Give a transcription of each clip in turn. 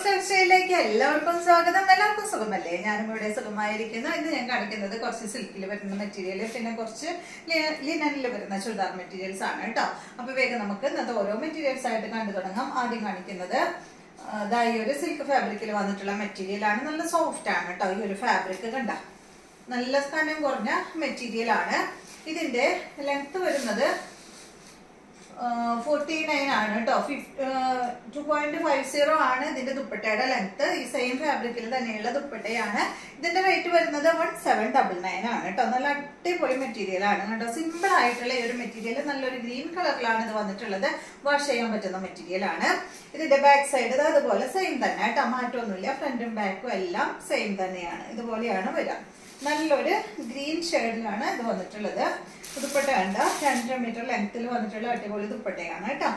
സ്റ്റൈലിലേക്ക് എല്ലാവർക്കും സ്വാഗതം എല്ലാവർക്കും സുഖമല്ലേ ഞാനും ഇവിടെ സുഖമായിരിക്കുന്നു ഇന്ന് ഞാൻ കാണിക്കുന്നത് കുറച്ച് സിൽക്കിൽ വരുന്ന മെറ്റീരിയൽ പിന്നെ കുറച്ച് ലിനനിൽ വരുന്ന ചുരിദാർ മെറ്റീരിയൽസ് ആണ് കേട്ടോ അപ്പൊ വേഗം നമുക്ക് ഇന്നത്തെ ഓരോ മെറ്റീരിയൽസ് ആയിട്ട് കണ്ടു തുടങ്ങാം ആദ്യം കാണിക്കുന്നത് ആ, ദാ ഈ ഒരു സിൽക്ക് ഫാബ്രിക്കിൽ വന്നിട്ടുള്ള മെറ്റീരിയൽ ആണ് നല്ല സോഫ്റ്റ് ആണ് കേട്ടോ ഈ ഒരു ഫാബ്രിക് കണ്ട നല്ല കനം കുറഞ്ഞ മെറ്റീരിയൽ ആണ് ഇതിന്റെ ലെങ്ത് വരുന്നത് ഫോർട്ടി നയൻ ആണ് കേട്ടോ ടു പോയിന്റ് ഫൈവ് സീറോ ആണ് ഇതിന്റെ ദുപ്പട്ടയുടെ ലെങ്ത് ഈ സെയിം ഫാബ്രിക്കിൽ തന്നെയുള്ള ദുപ്പട്ടയാണ് ഇതിന്റെ റേറ്റ് വരുന്നത് വൺ സെവൻ ഡബിൾ നയൻ ആണ് കേട്ടോ നല്ല അടിപൊളി മെറ്റീരിയൽ ആണ് കേട്ടോ സിമ്പിൾ ആയിട്ടുള്ള ഈ ഒരു മെറ്റീരിയൽ നല്ലൊരു ഗ്രീൻ കളറിലാണ് ഇത് വന്നിട്ടുള്ളത് വാഷ് ചെയ്യാൻ പറ്റുന്ന മെറ്റീരിയൽ ആണ് ഇതിന്റെ ബാക്ക് സൈഡ് അതുപോലെ സെയിം തന്നെ കേട്ടോ മാറ്റമൊന്നുമില്ല ഫ്രണ്ടും ബാക്കും എല്ലാം സെയിം തന്നെയാണ് ഇതുപോലെയാണ് വരിക നല്ലൊരു ഗ്രീൻ ഷെയ്ഡിലാണ് ഇത് വന്നിട്ടുള്ളത് ദുപ്പട്ട കണ്ട രണ്ടര മീറ്റർ ലെങ്ത്തിൽ വന്നിട്ടുള്ള അടിപൊളി ദുപ്പട്ടയാണ് കേട്ടോ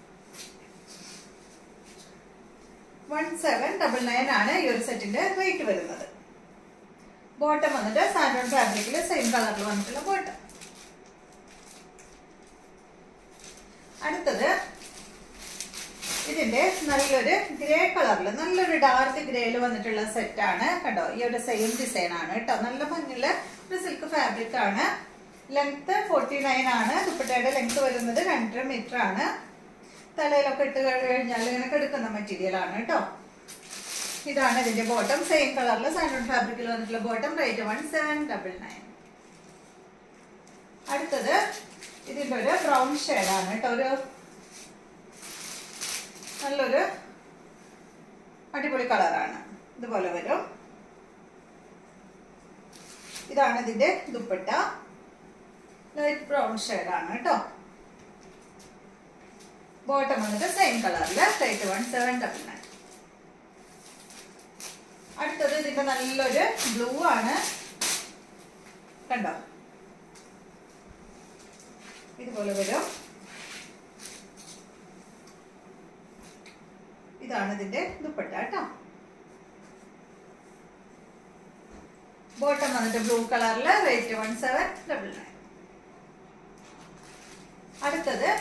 വൺ സെവൻ ഡബിൾ നയൻ ആണ് ഈ ഒരു സെറ്റിന്റെ റേറ്റ് വരുന്നത് ബോട്ടം വന്നിട്ട് സാൻഡോൺ ഫാബ്രിക്കിൽ സെയിം കളറിൽ വന്നിട്ടുള്ള ബോട്ടം അടുത്തത് ഇതിന്റെ നല്ലൊരു ഗ്രേ കളറിൽ നല്ലൊരു ഡാർക്ക് ഗ്രേയിൽ വന്നിട്ടുള്ള സെറ്റ് ആണ് കണ്ടോ ഈ ഒരു സെയിം ഡിസൈൻ ആണ് കേട്ടോ നല്ല ഭംഗിയുള്ള ഒരു സിൽക്ക് ഫാബ്രിക് ആണ് ലെങ്ത് ഫോർട്ടി നയൻ ആണ് ദുപ്പട്ടയുടെ ലെങ്ത് വരുന്നത് രണ്ടര മീറ്റർ ആണ് തലയിലൊക്കെ ഇട്ട് കഴിഞ്ഞാൽ ഇങ്ങനെ കെടുക്കുന്ന മെറ്റീരിയൽ ആണ് കേട്ടോ ഇതാണ് ഇതിന്റെ ബോട്ടം സെയിം കളറിൽ സാൻഡോൺ ഫാബ്രിക്കിൽ വന്നിട്ടുള്ള bottom rate one seven double nine അടുത്തത് ഇതിന്റെ ഒരു ബ്രൗൺ ഷെയ്ഡാണ് കേട്ടോ ഒരു നല്ലൊരു അടിപൊളി കളറാണ് ഇതുപോലെ വരും ഇതാണ് ഇതിന്റെ ദുപ്പട്ട ലൈറ്റ് ബ്രൗൺ ഷെയ്ഡാണ് കേട്ടോ ബോട്ടം വന്നിട്ട് സെയിം കളറില് rate one seven double nine അടുത്തത് ഇതിന്റെ നല്ലൊരു ബ്ലൂ ആണ് കണ്ടോ ഇതുപോലെ വരും ഇതാണ് ഇതിന്റെ ദുപ്പട്ട കേട്ടോ ബോട്ടം വന്നിട്ട് ബ്ലൂ കളറില് rate one seven double nine അടുത്തത്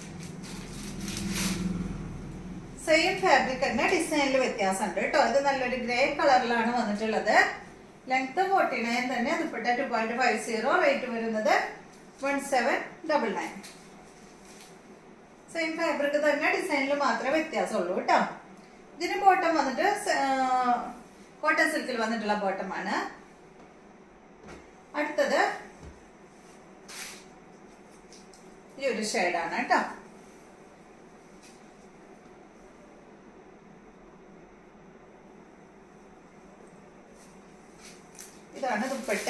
സെയിം ഫാബ്രിക് തന്നെ ഡിസൈനിൽ വ്യത്യാസമുണ്ട് കേട്ടോ ഇത് നല്ലൊരു ഗ്രേ കളറിലാണ് വന്നിട്ടുള്ളത് ലെങ്ത് ഫോർട്ടി നയൻ തന്നെ dupatta two point five zero rate വരുന്നത് one seven double nine same fabric തന്നെ ഡിസൈനിൽ മാത്രമേ വ്യത്യാസമുള്ളൂ കേട്ടോ ഇതിന് ബോട്ടം വന്നിട്ട് കോട്ടൺ സിൽക്കിൽ വന്നിട്ടുള്ള ബോട്ടമാണ് അടുത്തത് ഈ ഒരു ഷെയ്ഡാണ് കേട്ടോ ഇതാണ് ദുപ്പട്ട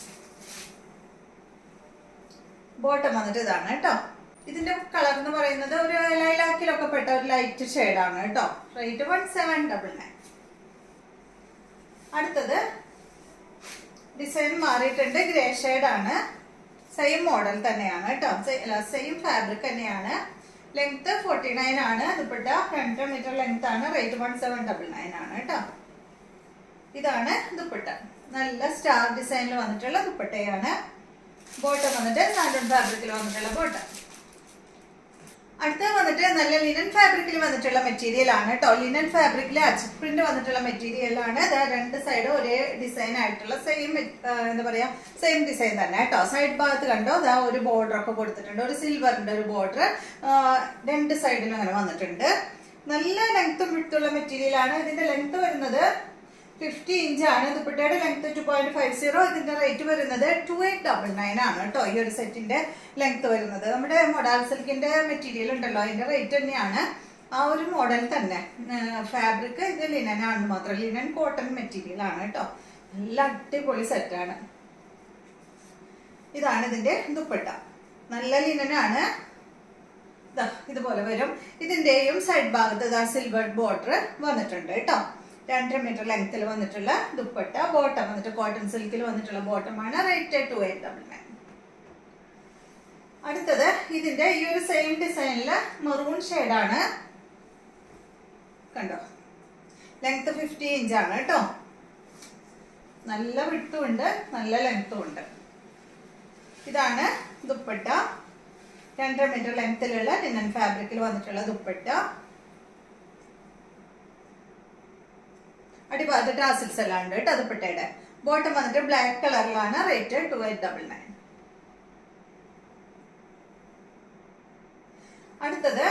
ബോട്ടം വന്നിട്ട് ഇതാണ് കേട്ടോ ഇതിന്റെ കളർ എന്ന് പറയുന്നത് ഒരു ലൈലാക്കിലൊക്കെ പെട്ട ഒരു ലൈറ്റ് ഷെയ്ഡാണ് കേട്ടോ rate one seven double nine അടുത്തത് ഡിസൈൻ മാറിയിട്ടുണ്ട് ഗ്രേ ഷെയ്ഡാണ് സെയിം മോഡൽ തന്നെയാണ് കേട്ടോ സെയിം ഫാബ്രിക് തന്നെയാണ് ലെങ്ത് ഫോർട്ടി നയൻ ആണ് ദുപ്പട്ട രണ്ടര മീറ്റർ ലെങ്ത് ആണ് rate one seven double nine ആണ് കേട്ടോ ഇതാണ് ദുപ്പട്ട നല്ല സ്റ്റാർ ഡിസൈനിൽ വന്നിട്ടുള്ള ദുപ്പട്ടയാണ് ബോട്ടം വന്നിട്ട് സാൻഡൺ ഫാബ്രിക്കിൽ വന്നിട്ടുള്ള ബോട്ടം അടുത്ത വന്നിട്ട് നല്ല ലിനൻ ഫാബ്രിക്കിൽ വന്നിട്ടുള്ള മെറ്റീരിയൽ ആണ് കേട്ടോ ലിനൻ ഫാബ്രിക്കിൽ അച്ചക് പ്രിന്റ് വന്നിട്ടുള്ള മെറ്റീരിയൽ ആണ് ഇത് രണ്ട് സൈഡ് ഒരേ ഡിസൈൻ ആയിട്ടുള്ള സെയിം എന്താ പറയാ സെയിം ഡിസൈൻ തന്നെ കേട്ടോ സൈഡ് ഭാഗത്ത് കണ്ടോ അതാ ഒരു ബോർഡർ ഒക്കെ കൊടുത്തിട്ടുണ്ട് ഒരു സിൽവറിന്റെ ഒരു ബോർഡർ രണ്ട് സൈഡിലും അങ്ങനെ വന്നിട്ടുണ്ട് നല്ല ലെങ്ത്തും വിട്ടുള്ള മെറ്റീരിയൽ ആണ് ഇതിന്റെ ലെങ്ത് വരുന്നത് ഫിഫ്റ്റി ഇഞ്ച് ആണ് ദുപ്പട്ടയുടെ length two point five zero ഇതിന്റെ റേറ്റ് വരുന്നത് ടു എയ്റ്റ് ഡബിൾ നയൻ ആണ് കേട്ടോ ഈ ഒരു സെറ്റിന്റെ ലെങ്ത് വരുന്നത് നമ്മുടെ മൊഡാൽ സിൽക്കിന്റെ മെറ്റീരിയൽ ഉണ്ടല്ലോ അതിന്റെ റേറ്റ് തന്നെയാണ് ആ ഒരു മോഡൽ തന്നെ ഫാബ്രിക് ഇത് ലിനൻ ആണ് മാത്രം ലിനൻ കോട്ടൺ മെറ്റീരിയൽ ആണ് കേട്ടോ നല്ല അടിപൊളി സെറ്റാണ് ഇതാണ് ഇതിന്റെ ദുപ്പട്ട നല്ല ലിനനാണ് ഇതാ ഇതുപോലെ വരും ഇതിന്റെയും സൈഡ് ഭാഗത്ത് ഇതാ സിൽവർ ബോർഡർ വന്നിട്ടുണ്ട് കേട്ടോ രണ്ടര മീറ്റർ ലെങ്ത്തിൽ വന്നിട്ടുള്ള ദുപ്പട്ട ബോട്ടം വന്നിട്ട് കോട്ടൺ സിൽക്കിൽ വന്നിട്ടുള്ള ബോട്ടമാണ് rate two eight double nine അടുത്തത് ഇതിന്റെ ഈ ഒരു സെയിം ഡിസൈനില് മെറൂൺ ഷെയ്ഡാണ് കണ്ടോ ലെങ്ത് ഫിഫ്റ്റി ഇഞ്ച് ആണ് കേട്ടോ നല്ല വിട്ടും ഉണ്ട് നല്ല ലെങ്ത്തും ഉണ്ട് ഇതാണ് ദുപ്പട്ട രണ്ടര മീറ്റർ ലെങ്ത്തിലുള്ള ലിനൻ ഫാബ്രിക്കിൽ വന്നിട്ടുള്ള ദുപ്പട്ട അടിഭാഗത്ത് ടാസിൽസ് എല്ലാം ഉണ്ട് കേട്ടോ ദുപ്പട്ടയുടെ ബോട്ടം വന്നിട്ട് ബ്ലാക്ക് കളറിലാണ് rate two eight double nine അടുത്തത്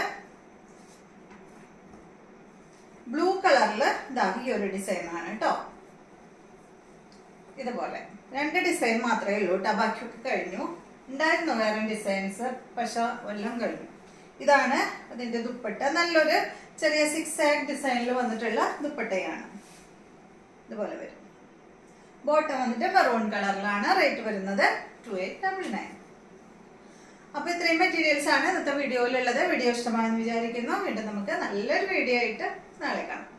ബ്ലൂ കളറിൽ ഇതാ ഈ ഒരു ഡിസൈൻ ആണ് കേട്ടോ ഇതുപോലെ രണ്ട് ഡിസൈൻ മാത്രമേ ഉള്ളൂ കേട്ടോ ബാക്കിയൊക്കെ കഴിഞ്ഞു ഉണ്ടായിരുന്നു വേറെ ഡിസൈൻസ് പക്ഷെ എല്ലാം കഴിഞ്ഞു ഇതാണ് അതിന്റെ ദുപ്പട്ട നല്ലൊരു ചെറിയ സിക്സ് ആഗ് ഡിസൈനിൽ വന്നിട്ടുള്ള ദുപ്പട്ടയാണ് ഇതുപോലെ വരും ബോട്ടം വന്നിട്ട് മെറൂൺ കളറിലാണ് റേറ്റ് വരുന്നത് ടു എയ്റ്റ് ഡബിൾ നയൻ അപ്പൊ ഇത്രയും മെറ്റീരിയൽസ് ആണ് ഇന്നത്തെ വീഡിയോയിലുള്ളത് വീഡിയോ ഇഷ്ടമാണെന്ന് വിചാരിക്കുന്നു വീണ്ടും നമുക്ക് നല്ലൊരു വീഡിയോ ആയിട്ട് നാളെ കാണാം